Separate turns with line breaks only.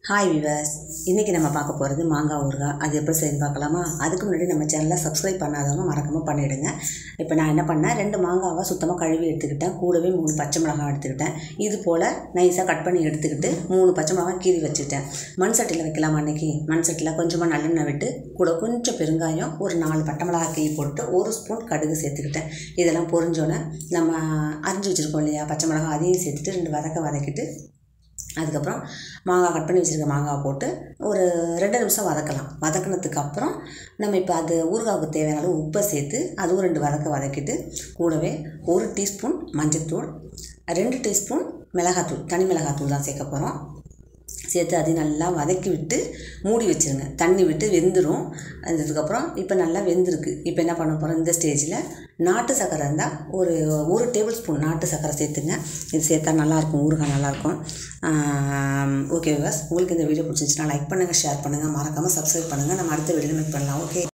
hi viewers இன்றைக்கி நம்ம பார்க்க போகிறது மாங்காய் ஊறுகாய் அது எப்படி செய்யணும் பார்க்கலாமா அதுக்கு முன்னாடி நம்ம சேனலை சப்ஸ்கிரைப் பண்ணாதவங்க மறக்காமல் பண்ணிவிடுங்க இப்போ நான் என்ன பண்ணேன் ரெண்டு மாங்காவை சுத்தமாக கழுவி எடுத்துக்கிட்டேன் கூடவே மூணு பச்சை மிளகாய் எடுத்துக்கிட்டேன் இது போல் நைஸாக கட் பண்ணி எடுத்துக்கிட்டு மூணு பச்சை மிளகாய் கீறி வச்சுக்கிட்டேன் மண் சட்டியில் வைக்கலாம் அன்றைக்கி மண் சட்டியில் கொஞ்சமாக நல்லெண்ணெய் விட்டு கூட கொஞ்சம் பெருங்காயம் ஒரு நாலு பட்டை மிளகாய் கிள்ளி போட்டு ஒரு ஸ்பூன் கடுகு சேர்த்துக்கிட்டேன் இதெல்லாம் பொரிஞ்சோன்னே நம்ம அரிஞ்சு வச்சுருக்கோம் இல்லையா பச்சை மிளகாய் அதையும் சேர்த்துட்டு ரெண்டு வதக்க வதக்கிட்டு அதுக்கப்புறம் மாங்காய் கட் பண்ணி வச்சுருக்க மாங்காய் போட்டு ஒரு ரெண்டு நிமிஷம் வதக்கலாம் வதக்கினதுக்கு அப்புறம் நம்ம இப்போ அது ஊறுகாவுக்கு தேவையான அளவு உப்பை சேர்த்து அதுவும் ரெண்டு வதக்க வதக்கிட்டு கூடவே ஒரு டீஸ்பூன் மஞ்சள்தூள் ரெண்டு டீஸ்பூன் மிளகாத்தூள் தனி மிளகாத்தூள் தான் சேர்க்க போகிறோம் சேர்த்து அதையும் நல்லா வதக்கி விட்டு மூடி வச்சுருங்க தண்ணி விட்டு வெந்துடும் அதுக்கப்புறம் இப்போ நல்லா வெந்திருக்கு இப்போ என்ன பண்ண போகிறோம் இந்த ஸ்டேஜில் நாட்டு சர்க்கரை இருந்தால் ஒரு ஒரு டேபிள் ஸ்பூன் நாட்டு சர்க்கரை சேர்த்துங்க இது சேர்த்தா நல்லாயிருக்கும் ஊறுகாய் நல்லாயிருக்கும் ஓகே விவாஸ் உங்களுக்கு இந்த வீடியோ பிடிச்சிருந்துச்சுன்னா லைக் பண்ணுங்கள் ஷேர் பண்ணுங்கள் மறக்காமல் சப்ஸ்கிரைப் பண்ணுங்கள் நம்ம அடுத்த வீடியோ மீட் பண்ணலாம் ஓகே